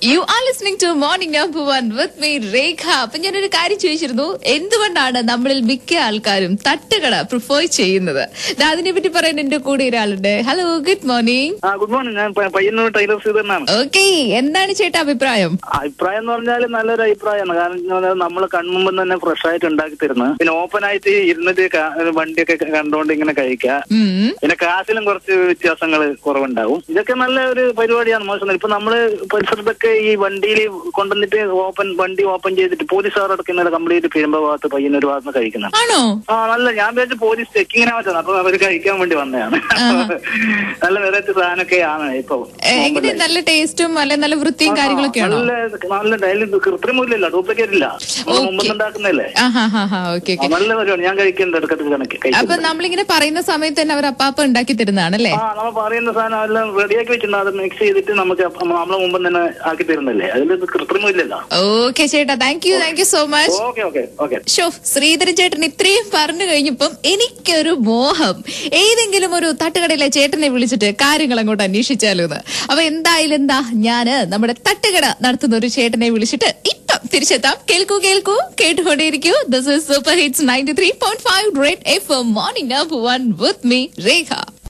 U are listening to morning number one with me Rekha അപ്പൊ ഞാനൊരു കാര്യം ചോദിച്ചിരുന്നു എന്തുകൊണ്ടാണ് നമ്മളിൽ മിക്ക ആൾക്കാരും തട്ടുകട പ്രിഫർ ചെയ്യുന്നത് ദാ അതിനെ പറ്റി പറയാൻ എന്റെ കൂടെ ഒരാളുണ്ട് ഹലോ ഗുഡ് മോർണിംഗ് ആ ഗുഡ് മോർണിംഗ് ഞാൻ പ- പയ്യന്നൂർ ടൈലർ ശ്രീധരനാണ് ഓക്കെ എന്താണ് ചേട്ടാ അഭിപ്രായം അഭിപ്രായം എന്ന് പറഞ്ഞാൽ നല്ലൊരു അഭിപ്രായമാണ് കാരണം എന്ന് പറഞ്ഞാൽ നമ്മൾ കൺമുമ്പ് തന്നെ ഫ്രഷ് ആയിട്ട് ഉണ്ടാക്കി തരുന്നത് പിന്നെ ഓപ്പൺ ആയിട്ട് ഇരുന്നിട്ട് കാ- വണ്ടിയൊക്കെ കണ്ടുകൊണ്ട് ഇങ്ങനെ കഴിക്കുക ഉം. പിന്നെ കാശിലും കുറച്ച് വ്യത്യാസങ്ങൾ കുറവുണ്ടാവും ഇതൊക്കെ നല്ല ഒരു പരിപാടിയാണ് മോശം ഇപ്പൊ നമ്മള് പരിസരത്തൊക്കെ ഈ വണ്ടിയിൽ കൊണ്ടുവന്നിട്ട് ഓപ്പൺ വണ്ടി ഓപ്പൺ ചെയ്തിട്ട് പോലീസുകാർ അടക്കുന്ന കംപ്ലീറ്റ് പെരുമ്പ ഭാഗത്ത് പയ്യന്നൊരു ഭാഗത്ത് കഴിക്കുന്നത് ആണോ ആ നല്ല ഞാൻ വിചാരിച്ചു പോലീസ് ചെക്കിങ്ങിനെ പറ്റുന്നത് അപ്പൊ അവര് കഴിക്കാൻ വേണ്ടി വന്നതാണ് നല്ല വെറൈറ്റി സാധനമൊക്കെയാണ് ഇപ്പൊ ഏ, എങ്ങനെ നല്ല ടേസ്റ്റും അല്ലെ നല്ല വൃത്തിയും കാര്യങ്ങളൊക്കെയാണോ നല്ല നല്ല ഡയലി കൃത്രിമില്ല ഡ്യൂപ്ലിക്കേറ്റ് ഇല്ല നമ്മള് മുമ്പ് ഉണ്ടാക്കുന്നതല്ലേ ആ ഹാ ഹാ ഹാ ഓക്കെ ആ, നല്ല പരിപാടി ഞാൻ കഴിക്കുന്നുണ്ട് ഇടയ്ക്കിടയ്ക്ക് കണക്ക് അപ്പൊ കഴിക്കുന്നുണ്ട്. നമ്മളിങ്ങനെ പറയുന്ന സമയത്ത് തന്നെ അവർ അപ്പാപ്പ ഉണ്ടാക്കി തരുന്നതാണല്ലേ ആ നമ്മൾ പറയുന്ന സാധനം എല്ലാം റെഡിയാക്കി വെച്ചിട്ടുണ്ട് അത് മിക്സ് ചെയ്തിട്ട് നമുക്ക് അപ്പ- നമ്മളെ മുമ്പ് തന്നെ ആക്കി തരുന്നല്ലേ അതിൽ കൃത്രിമില്ലല്ലോ ഓക്കെ ചേട്ടാ thank you thank you so much okay okay okay ഷോ ശ്രീധരൻ ചേട്ടൻ ഇത്രയും പറഞ്ഞു കഴിഞ്ഞപ്പം എനിക്കൊരു മോഹം ഏതെങ്കിലും ഒരു തട്ടുകടയിലെ ചേട്ടനെ വിളിച്ചിട്ട് കാര്യങ്ങൾ അങ്ങോട്ട് അന്വേഷിച്ചാലോ എന്ന് അപ്പൊ എന്തായാലും എന്താ ഞാന് നമ്മുടെ തട്ടുകട നടത്തുന്ന ഒരു ചേട്ടനെ വിളിച്ചിട്ട് ഇപ്പം തിരിച്ചെത്താം കേൾക്കൂ കേൾക്കൂ കേട്ടുകൊണ്ടേയിരിക്കൂ this is super hits ninety three point five red F morning one with me Rekha